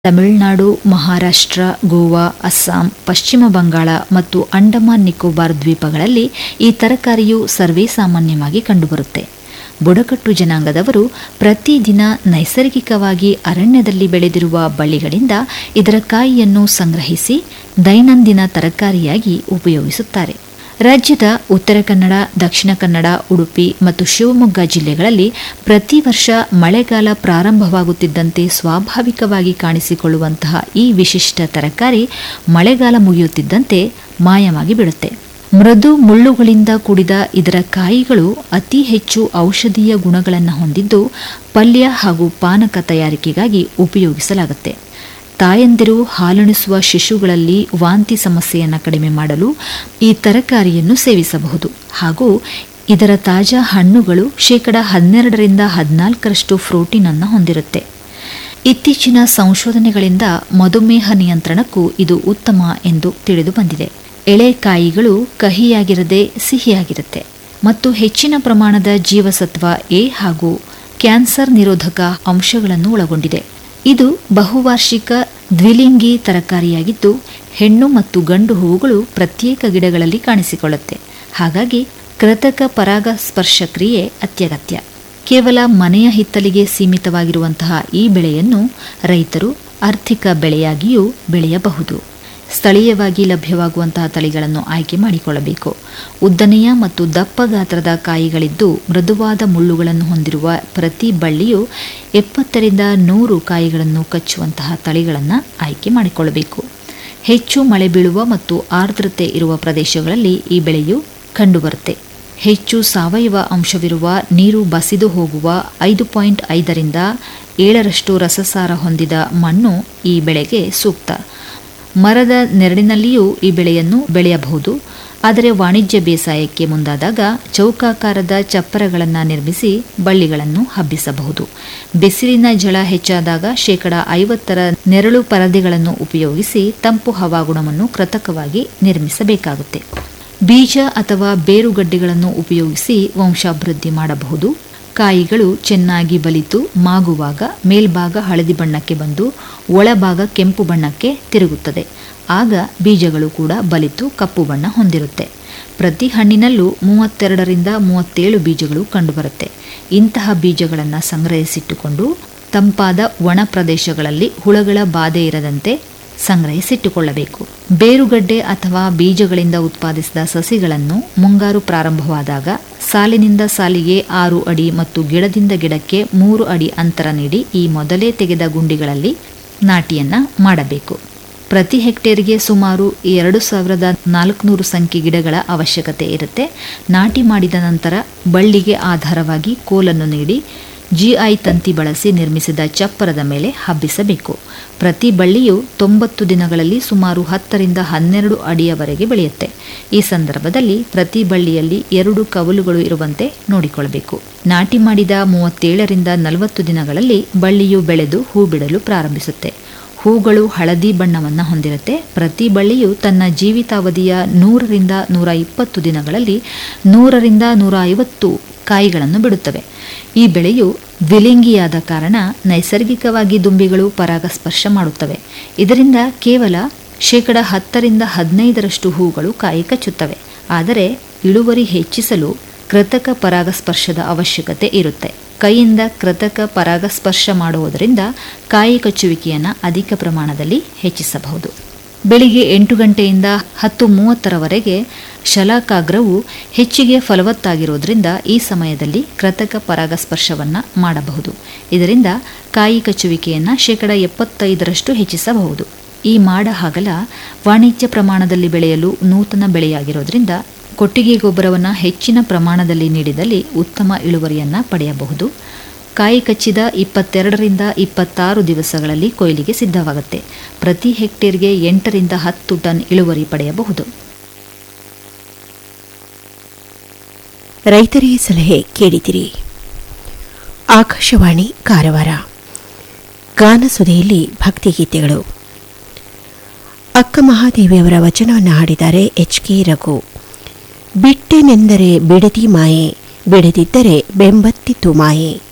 ತಮಿಳುನಾಡು ಮಹಾರಾಷ್ಟ್ರ ಗೋವಾ ಅಸ್ಸಾಂ ಪಶ್ಚಿಮ ಬಂಗಾಳ ಮತ್ತು ಅಂಡಮಾನ್ ನಿಕೋಬಾರ್ ದ್ವೀಪಗಳಲ್ಲಿ ಈ ತರಕಾರಿಯು ಸರ್ವೇಸಾಮಾನ್ಯವಾಗಿ ಕಂಡುಬರುತ್ತೆ ಬುಡಕಟ್ಟು ಜನಾಂಗದವರು ಪ್ರತಿದಿನ ನೈಸರ್ಗಿಕವಾಗಿ ಅರಣ್ಯದಲ್ಲಿ ಬೆಳೆದಿರುವ ಬಳ್ಳಿಗಳಿಂದ ಇದರ ಕಾಯಿಯನ್ನು ಸಂಗ್ರಹಿಸಿ ದೈನಂದಿನ ತರಕಾರಿಯಾಗಿ ಉಪಯೋಗಿಸುತ್ತಾರೆ ರಾಜ್ಯದ ಉತ್ತರ ಕನ್ನಡ ದಕ್ಷಿಣ ಕನ್ನಡ ಉಡುಪಿ ಮತ್ತು ಶಿವಮೊಗ್ಗ ಜಿಲ್ಲೆಗಳಲ್ಲಿ ಪ್ರತಿ ವರ್ಷ ಮಳೆಗಾಲ ಪ್ರಾರಂಭವಾಗುತ್ತಿದ್ದಂತೆ ಸ್ವಾಭಾವಿಕವಾಗಿ ಕಾಣಿಸಿಕೊಳ್ಳುವಂತಹ ಈ ವಿಶಿಷ್ಟ ತರಕಾರಿ ಮಳೆಗಾಲ ಮುಗಿಯುತ್ತಿದ್ದಂತೆ ಮಾಯವಾಗಿ ಬಿಡುತ್ತೆ ಮೃದು ಮುಳ್ಳುಗಳಿಂದ ಕೂಡಿದ ಇದರ ಕಾಯಿಗಳು ಅತಿ ಹೆಚ್ಚು ಔಷಧೀಯ ಗುಣಗಳನ್ನು ಹೊಂದಿದ್ದು ಪಲ್ಯ ಹಾಗೂ ಪಾನಕ ತಯಾರಿಕೆಗಾಗಿ ಉಪಯೋಗಿಸಲಾಗುತ್ತೆ ತಾಯಂದಿರು ಹಾಲುಣಿಸುವ ಶಿಶುಗಳಲ್ಲಿ ವಾಂತಿ ಸಮಸ್ಯೆಯನ್ನು ಕಡಿಮೆ ಮಾಡಲು ಈ ತರಕಾರಿಯನ್ನು ಸೇವಿಸಬಹುದು ಹಾಗೂ ಇದರ ತಾಜಾ ಹಣ್ಣುಗಳು ಶೇಕಡ ಹನ್ನೆರಡರಿಂದ ಹದಿನಾಲ್ಕರಷ್ಟು ಪ್ರೋಟೀನ್ ಅನ್ನು ಹೊಂದಿರುತ್ತೆ ಇತ್ತೀಚಿನ ಸಂಶೋಧನೆಗಳಿಂದ ಮಧುಮೇಹ ನಿಯಂತ್ರಣಕ್ಕೂ ಇದು ಉತ್ತಮ ಎಂದು ತಿಳಿದು ಬಂದಿದೆ ಎಳೆಕಾಯಿಗಳು ಕಹಿಯಾಗಿರದೆ ಸಿಹಿಯಾಗಿರುತ್ತೆ ಮತ್ತು ಹೆಚ್ಚಿನ ಪ್ರಮಾಣದ ಜೀವಸತ್ವ ಎ ಹಾಗೂ ಕ್ಯಾನ್ಸರ್ ನಿರೋಧಕ ಅಂಶಗಳನ್ನು ಒಳಗೊಂಡಿದೆ ಇದು ಬಹುವಾರ್ಷಿಕ ದ್ವಿಲಿಂಗಿ ತರಕಾರಿಯಾಗಿದ್ದು ಹೆಣ್ಣು ಮತ್ತು ಗಂಡು ಹೂವುಗಳು ಪ್ರತ್ಯೇಕ ಗಿಡಗಳಲ್ಲಿ ಕಾಣಿಸಿಕೊಳ್ಳುತ್ತೆ ಹಾಗಾಗಿ ಕೃತಕ ಪರಾಗ ಸ್ಪರ್ಶ ಕ್ರಿಯೆ ಅತ್ಯಗತ್ಯ ಕೇವಲ ಮನೆಯ ಹಿತ್ತಲಿಗೆ ಸೀಮಿತವಾಗಿರುವಂತಹ ಈ ಬೆಳೆಯನ್ನು ರೈತರು ಆರ್ಥಿಕ ಬೆಳೆಯಾಗಿಯೂ ಬೆಳೆಯಬಹುದು ಸ್ಥಳೀಯವಾಗಿ ಲಭ್ಯವಾಗುವಂತಹ ತಳಿಗಳನ್ನು ಆಯ್ಕೆ ಮಾಡಿಕೊಳ್ಳಬೇಕು ಉದ್ದನೆಯ ಮತ್ತು ದಪ್ಪ ಗಾತ್ರದ ಕಾಯಿಗಳಿದ್ದು ಮೃದುವಾದ ಮುಳ್ಳುಗಳನ್ನು ಹೊಂದಿರುವ ಪ್ರತಿ ಬಳ್ಳಿಯು ಎಪ್ಪತ್ತರಿಂದ ನೂರು ಕಾಯಿಗಳನ್ನು ಕಚ್ಚುವಂತಹ ತಳಿಗಳನ್ನು ಆಯ್ಕೆ ಮಾಡಿಕೊಳ್ಳಬೇಕು ಹೆಚ್ಚು ಮಳೆ ಬೀಳುವ ಮತ್ತು ಆರ್ದ್ರತೆ ಇರುವ ಪ್ರದೇಶಗಳಲ್ಲಿ ಈ ಬೆಳೆಯು ಕಂಡುಬರುತ್ತೆ ಹೆಚ್ಚು ಸಾವಯವ ಅಂಶವಿರುವ ನೀರು ಬಸಿದು ಹೋಗುವ ಐದು ಪಾಯಿಂಟ್ ಐದರಿಂದ ಏಳರಷ್ಟು ರಸಸಾರ ಹೊಂದಿದ ಮಣ್ಣು ಈ ಬೆಳೆಗೆ ಸೂಕ್ತ ಮರದ ನೆರಳಿನಲ್ಲಿಯೂ ಈ ಬೆಳೆಯನ್ನು ಬೆಳೆಯಬಹುದು ಆದರೆ ವಾಣಿಜ್ಯ ಬೇಸಾಯಕ್ಕೆ ಮುಂದಾದಾಗ ಚೌಕಾಕಾರದ ಚಪ್ಪರಗಳನ್ನು ನಿರ್ಮಿಸಿ ಬಳ್ಳಿಗಳನ್ನು ಹಬ್ಬಿಸಬಹುದು ಬಿಸಿಲಿನ ಜಳ ಹೆಚ್ಚಾದಾಗ ಶೇಕಡ ಐವತ್ತರ ನೆರಳು ಪರದೆಗಳನ್ನು ಉಪಯೋಗಿಸಿ ತಂಪು ಹವಾಗುಣವನ್ನು ಕೃತಕವಾಗಿ ನಿರ್ಮಿಸಬೇಕಾಗುತ್ತೆ ಬೀಜ ಅಥವಾ ಬೇರುಗಡ್ಡೆಗಳನ್ನು ಉಪಯೋಗಿಸಿ ವಂಶಾಭಿವೃದ್ಧಿ ಮಾಡಬಹುದು ಕಾಯಿಗಳು ಚೆನ್ನಾಗಿ ಬಲಿತು ಮಾಗುವಾಗ ಮೇಲ್ಭಾಗ ಹಳದಿ ಬಣ್ಣಕ್ಕೆ ಬಂದು ಒಳಭಾಗ ಕೆಂಪು ಬಣ್ಣಕ್ಕೆ ತಿರುಗುತ್ತದೆ ಆಗ ಬೀಜಗಳು ಕೂಡ ಬಲಿತು ಕಪ್ಪು ಬಣ್ಣ ಹೊಂದಿರುತ್ತೆ ಪ್ರತಿ ಹಣ್ಣಿನಲ್ಲೂ ಮೂವತ್ತೆರಡರಿಂದ ಮೂವತ್ತೇಳು ಬೀಜಗಳು ಕಂಡುಬರುತ್ತೆ ಇಂತಹ ಬೀಜಗಳನ್ನು ಸಂಗ್ರಹಿಸಿಟ್ಟುಕೊಂಡು ತಂಪಾದ ಒಣ ಪ್ರದೇಶಗಳಲ್ಲಿ ಹುಳಗಳ ಬಾಧೆ ಇರದಂತೆ ಸಂಗ್ರಹಿಸಿಟ್ಟುಕೊಳ್ಳಬೇಕು ಬೇರುಗಡ್ಡೆ ಅಥವಾ ಬೀಜಗಳಿಂದ ಉತ್ಪಾದಿಸಿದ ಸಸಿಗಳನ್ನು ಮುಂಗಾರು ಪ್ರಾರಂಭವಾದಾಗ ಸಾಲಿನಿಂದ ಸಾಲಿಗೆ ಆರು ಅಡಿ ಮತ್ತು ಗಿಡದಿಂದ ಗಿಡಕ್ಕೆ ಮೂರು ಅಡಿ ಅಂತರ ನೀಡಿ ಈ ಮೊದಲೇ ತೆಗೆದ ಗುಂಡಿಗಳಲ್ಲಿ ನಾಟಿಯನ್ನ ಮಾಡಬೇಕು ಪ್ರತಿ ಹೆಕ್ಟೇರ್ಗೆ ಸುಮಾರು ಎರಡು ಸಾವಿರದ ನಾಲ್ಕುನೂರು ಸಂಖ್ಯೆ ಗಿಡಗಳ ಅವಶ್ಯಕತೆ ಇರುತ್ತೆ ನಾಟಿ ಮಾಡಿದ ನಂತರ ಬಳ್ಳಿಗೆ ಆಧಾರವಾಗಿ ಕೋಲನ್ನು ನೀಡಿ ಜಿಐ ತಂತಿ ಬಳಸಿ ನಿರ್ಮಿಸಿದ ಚಪ್ಪರದ ಮೇಲೆ ಹಬ್ಬಿಸಬೇಕು ಪ್ರತಿ ಬಳ್ಳಿಯು ತೊಂಬತ್ತು ದಿನಗಳಲ್ಲಿ ಸುಮಾರು ಹತ್ತರಿಂದ ಹನ್ನೆರಡು ಅಡಿಯವರೆಗೆ ಬೆಳೆಯುತ್ತೆ ಈ ಸಂದರ್ಭದಲ್ಲಿ ಪ್ರತಿ ಬಳ್ಳಿಯಲ್ಲಿ ಎರಡು ಕವಲುಗಳು ಇರುವಂತೆ ನೋಡಿಕೊಳ್ಳಬೇಕು ನಾಟಿ ಮಾಡಿದ ಮೂವತ್ತೇಳರಿಂದ ನಲವತ್ತು ದಿನಗಳಲ್ಲಿ ಬಳ್ಳಿಯು ಬೆಳೆದು ಹೂ ಬಿಡಲು ಪ್ರಾರಂಭಿಸುತ್ತೆ ಹೂಗಳು ಹಳದಿ ಬಣ್ಣವನ್ನು ಹೊಂದಿರುತ್ತೆ ಪ್ರತಿ ಬಳ್ಳಿಯು ತನ್ನ ಜೀವಿತಾವಧಿಯ ನೂರರಿಂದ ನೂರ ಇಪ್ಪತ್ತು ದಿನಗಳಲ್ಲಿ ನೂರರಿಂದ ನೂರ ಐವತ್ತು ಕಾಯಿಗಳನ್ನು ಬಿಡುತ್ತವೆ ಈ ಬೆಳೆಯು ದ್ವಿಲಿಂಗಿಯಾದ ಕಾರಣ ನೈಸರ್ಗಿಕವಾಗಿ ದುಂಬಿಗಳು ಪರಾಗಸ್ಪರ್ಶ ಮಾಡುತ್ತವೆ ಇದರಿಂದ ಕೇವಲ ಶೇಕಡ ಹತ್ತರಿಂದ ಹದಿನೈದರಷ್ಟು ಹೂಗಳು ಕಾಯಿ ಕಚ್ಚುತ್ತವೆ ಆದರೆ ಇಳುವರಿ ಹೆಚ್ಚಿಸಲು ಕೃತಕ ಪರಾಗಸ್ಪರ್ಶದ ಅವಶ್ಯಕತೆ ಇರುತ್ತೆ ಕೈಯಿಂದ ಕೃತಕ ಪರಾಗಸ್ಪರ್ಶ ಮಾಡುವುದರಿಂದ ಕಾಯಿ ಕಚ್ಚುವಿಕೆಯನ್ನು ಅಧಿಕ ಪ್ರಮಾಣದಲ್ಲಿ ಹೆಚ್ಚಿಸಬಹುದು ಬೆಳಿಗ್ಗೆ ಎಂಟು ಗಂಟೆಯಿಂದ ಹತ್ತು ಮೂವತ್ತರವರೆಗೆ ಶಲಾಕಾಗ್ರವು ಹೆಚ್ಚಿಗೆ ಫಲವತ್ತಾಗಿರುವುದರಿಂದ ಈ ಸಮಯದಲ್ಲಿ ಕೃತಕ ಪರಾಗಸ್ಪರ್ಶವನ್ನು ಮಾಡಬಹುದು ಇದರಿಂದ ಕಾಯಿ ಕಚ್ಚುವಿಕೆಯನ್ನು ಶೇಕಡ ಎಪ್ಪತ್ತೈದರಷ್ಟು ಹೆಚ್ಚಿಸಬಹುದು ಈ ಮಾಡ ಹಗಲ ವಾಣಿಜ್ಯ ಪ್ರಮಾಣದಲ್ಲಿ ಬೆಳೆಯಲು ನೂತನ ಬೆಳೆಯಾಗಿರೋದ್ರಿಂದ ಕೊಟ್ಟಿಗೆ ಗೊಬ್ಬರವನ್ನು ಹೆಚ್ಚಿನ ಪ್ರಮಾಣದಲ್ಲಿ ನೀಡಿದಲ್ಲಿ ಉತ್ತಮ ಇಳುವರಿಯನ್ನು ಪಡೆಯಬಹುದು ಕಾಯಿ ಕಚ್ಚಿದ ಇಪ್ಪತ್ತೆರಡರಿಂದ ಇಪ್ಪತ್ತಾರು ದಿವಸಗಳಲ್ಲಿ ಕೊಯ್ಲಿಗೆ ಸಿದ್ಧವಾಗುತ್ತೆ ಪ್ರತಿ ಹೆಕ್ಟೇರ್ಗೆ ಎಂಟರಿಂದ ಹತ್ತು ಟನ್ ಇಳುವರಿ ಪಡೆಯಬಹುದು ರೈತರಿಗೆ ಸಲಹೆ ಕೇಳಿದಿರಿ ಆಕಾಶವಾಣಿ ಕಾರವಾರ ಗಾನಸುದೆಯಲ್ಲಿ ಭಕ್ತಿಗೀತೆಗಳು ಅಕ್ಕ ಮಹಾದೇವಿಯವರ ವಚನವನ್ನು ಹಾಡಿದ್ದಾರೆ ಎಚ್ ಕೆ ರಘು ಬಿಟ್ಟೆನೆಂದರೆ ಬಿಡದಿ ಮಾಯೆ ಬಿಡದಿದ್ದರೆ ಬೆಂಬತ್ತಿತು ಮಾಯೆ